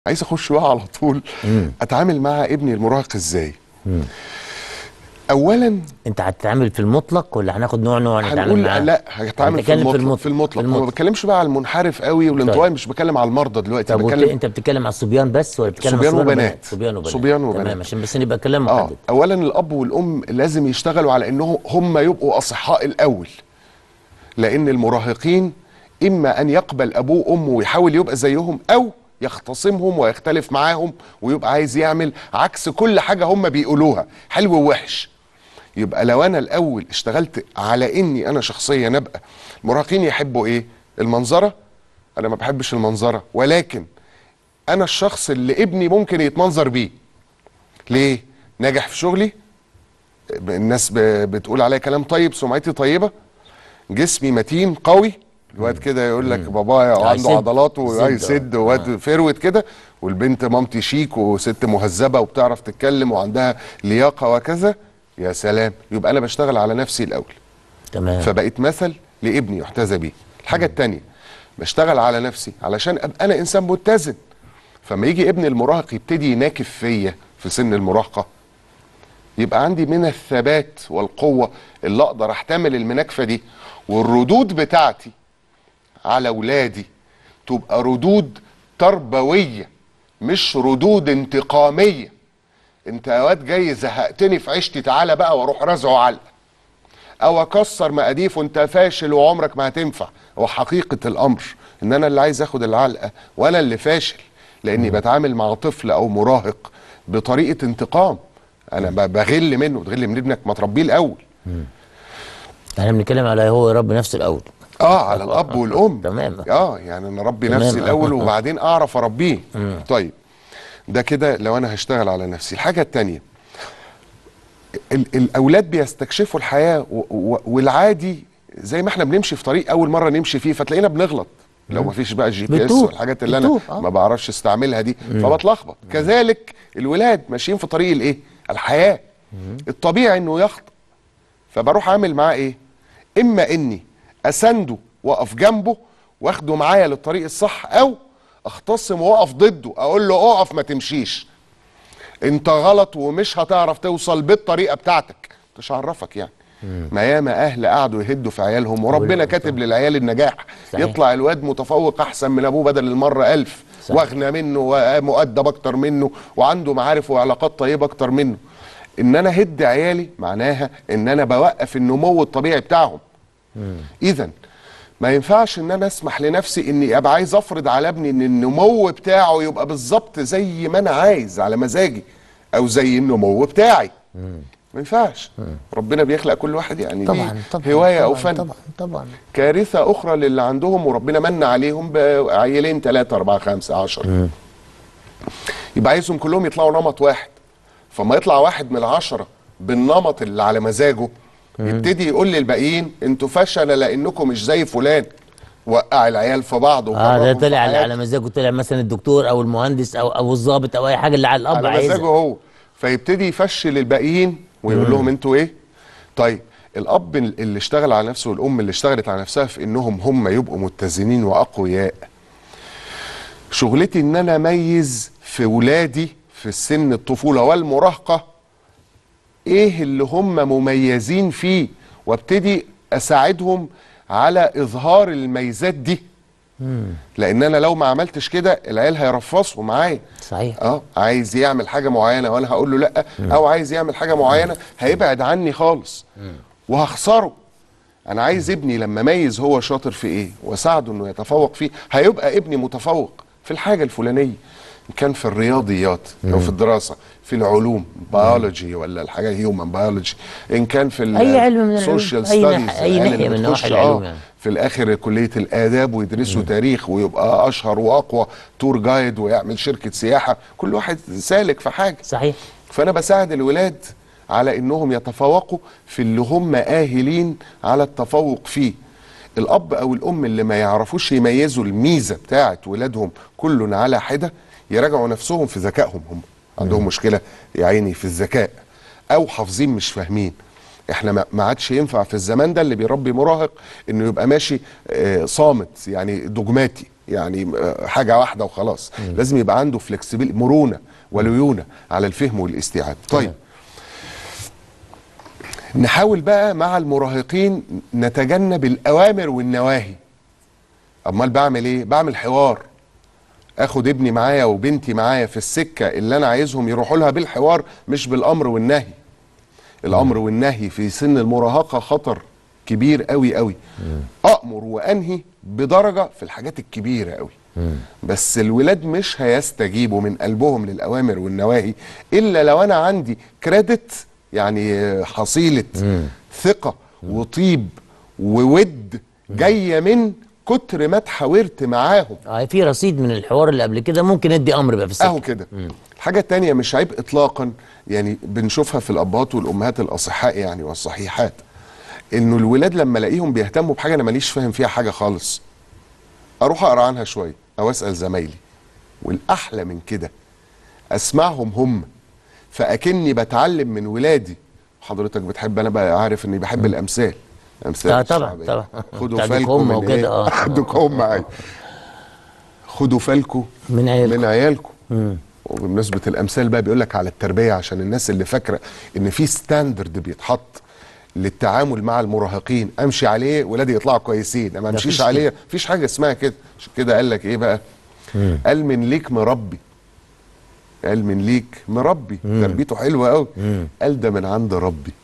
عايز اخش بقى على طول اتعامل مع ابني المراهق ازاي اولا انت هتتعامل في المطلق ولا هناخد نوع نوع نتعامل هنقول معاه لا هتعامل في هنتكلم المطلق في المطلق ما بتكلمش بقى على المنحرف قوي والانطوائي مش بتكلم على المرضى دلوقتي طب وبت... بتكلم انت بتتكلم على الصبيان بس ولا بتتكلم صبيان على وبنات. صبيان وبنات صبيان وبنات. تمام عشان بس نبقى كلام اه محدد اولا الاب والام لازم يشتغلوا على انهم هم يبقوا اصحاء الاول لان المراهقين اما ان يقبل ابوه وامه ويحاول يبقى زيهم او يختصمهم ويختلف معاهم ويبقى عايز يعمل عكس كل حاجه هم بيقولوها حلو ووحش يبقى لو انا الاول اشتغلت على اني انا شخصيا ابقى المراهقين يحبوا ايه المنظره انا ما بحبش المنظره ولكن انا الشخص اللي ابني ممكن يتمنظر بيه ليه ناجح في شغلي الناس ب- بتقول عليا كلام طيب سمعتي طيبه جسمي متين قوي الواد كده يقول لك بابايا آه، عنده يسد. عضلات ويسد يسد، وواد فروت كده والبنت مامتي شيك وست مهذبه وبتعرف تتكلم وعندها لياقه وكذا يا سلام يبقى انا بشتغل على نفسي الاول تمام فبقيت مثل لابني يحتذى بيه الحاجه التانية بشتغل على نفسي علشان ابقى انا انسان متزن فما يجي ابني المراهق يبتدي يناكف فيا في سن المراهقه يبقى عندي من الثبات والقوه اللي اقدر احتمل المناكفه دي والردود بتاعتي على ولادي تبقى ردود تربويه مش ردود انتقاميه انت يا واد جاي زهقتني في عيشتي تعالى بقى واروح رازعه علقه او اكسر مقاديف وانت فاشل وعمرك ما هتنفع هو حقيقه الامر ان انا اللي عايز اخد العلقه وانا اللي فاشل لاني بتعامل مع طفل او مراهق بطريقه انتقام انا ب- بغل منه بتغل من ابنك ما تربيه الاول احنا بنتكلم على هو يربي نفسه الاول اه على الاب والام تمام. اه يعني انا اربي تمام. نفسي الاول وبعدين اعرف اربيه طيب ده كده لو انا هشتغل على نفسي الحاجه التانية ال الاولاد بيستكشفوا الحياه و و والعادي زي ما احنا بنمشي في طريق اول مره نمشي فيه فتلاقينا بنغلط لو ما فيش بقى الجي بي اس بتوه. والحاجات اللي انا بتوه، آه. ما بعرفش استعملها دي فبتلخبط كذلك الولاد ماشيين في طريق الايه الحياه الطبيعي انه يخطئ فبروح اعمل معاه ايه اما اني اسنده واقف جنبه واخده معايا للطريق الصح او اختصم واقف ضده اقول له اقف ما تمشيش انت غلط ومش هتعرف توصل بالطريقه بتاعتك مش هعرفك يعني ما ياما اهل قعدوا يهدوا في عيالهم وربنا ولا- كاتب للعيال النجاح صحيح. يطلع الواد متفوق احسن من ابوه بدل المره ألف صحيح. واغنى منه ومؤدب اكتر منه وعنده معارف وعلاقات طيبه اكتر منه ان انا هد عيالي معناها ان انا بوقف النمو الطبيعي بتاعهم اذا ما ينفعش ان انا اسمح لنفسي اني ابقى عايز افرض على ابني ان النمو بتاعه يبقى بالظبط زي ما انا عايز على مزاجي او زي النمو بتاعي ما ينفعش ربنا بيخلق كل واحد يعني طبعا ليه طبعا هوايه او طبعا فن طبعا طبعا كارثه اخرى للي عندهم وربنا من عليهم بعيلين ثلاثه اربعه خمسه عشر يبقى عايزهم كلهم يطلعوا نمط واحد فما يطلع واحد من العشره بالنمط اللي على مزاجه يبتدي يقول للباقيين انتوا فشله لانكم مش زي فلان وقع العيال في بعض اه ده وفرقهم في طلع على, حياته. على مزاجه طلع مثلا الدكتور او المهندس او او الضابط او اي حاجه اللي على الاب على عايزها مزاجه هو فيبتدي يفشل الباقيين ويقول لهم انتوا ايه طيب الاب اللي اشتغل على نفسه والام اللي اشتغلت على نفسها في انهم هم يبقوا متزنين واقوياء شغلتي ان انا اميز في ولادي في السن الطفوله والمراهقه ايه اللي هم مميزين فيه وابتدي اساعدهم على اظهار الميزات دي لان انا لو ما عملتش كده العيال هيرفصوا معايا صحيح اه عايز يعمل حاجه معينه وانا هقول له لا او عايز يعمل حاجه معينه هيبعد عني خالص وهخسره انا عايز ابني لما ميز هو شاطر في ايه واساعده انه يتفوق فيه هيبقى ابني متفوق في الحاجه الفلانيه ان كان في الرياضيات او في الدراسه في العلوم بيولوجي ولا الحاجه هيومن بيولوجي ان كان في أي علم من العلوم، السوشيال أي ستاديز ناح- أي ناحية من نواحي العلوم يعني. في الاخر كليه الاداب ويدرسوا تاريخ ويبقى اشهر واقوى تور جايد ويعمل شركه سياحه كل واحد سالك في حاجه صحيح فانا بساعد الولاد على انهم يتفوقوا في اللي هم اهلين على التفوق فيه الاب او الام اللي ما يعرفوش يميزوا الميزه بتاعت ولادهم كل على حده يراجعوا نفسهم في ذكائهم هم عندهم مشكله يا عيني في الذكاء او حافظين مش فاهمين احنا ما- ما عادش ينفع في الزمان ده اللي بيربي مراهق انه يبقى ماشي آه، صامت يعني دوجماتي يعني آه، حاجه واحده وخلاص لازم يبقى عنده فلكسبيل مرونه وليونه على الفهم والاستيعاب طيب نحاول بقى مع المراهقين نتجنب الاوامر والنواهي امال بعمل ايه بعمل حوار اخد ابني معايا وبنتي معايا في السكه اللي انا عايزهم يروحوا لها بالحوار مش بالامر والنهي الامر والنهي في سن المراهقه خطر كبير قوي قوي امر وانهي بدرجه في الحاجات الكبيره قوي بس الولاد مش هيستجيبوا من قلبهم للاوامر والنواهي الا لو انا عندي كريدت يعني حصيله ثقه وطيب وود جايه من كتر ما اتحاورت معاهم اه في رصيد من الحوار اللي قبل كده ممكن ادي امر بقى في السكه اهو كده الحاجة التانية مش عيب اطلاقا يعني بنشوفها في الابهات والامهات الاصحاء يعني والصحيحات انه الولاد لما الاقيهم بيهتموا بحاجة انا ماليش فاهم فيها حاجة خالص اروح اقرا عنها شوية او اسال زمايلي والاحلى من كده اسمعهم هم فاكني بتعلم من ولادي حضرتك بتحب انا بقى عارف اني بحب الامثال امثال آه، طبعا، الشعبية. طبعا. خدوا بتاع بالكم دكوم من وكده، ايه آه. دكوم معايا خدوا بالكم من عيالكم. من عيالكم وبمناسبه الامثال بقى بيقول لك على التربيه عشان الناس اللي فاكره ان في ستاندرد بيتحط للتعامل مع المراهقين امشي عليه ولادي يطلعوا كويسين ما امشيش مفيش عليه مفيش حاجه اسمها كده عشان كده قال لك ايه بقى قال من ليك مربي قال من ليك مربي تربيته حلوه قوي قال ده من عند ربي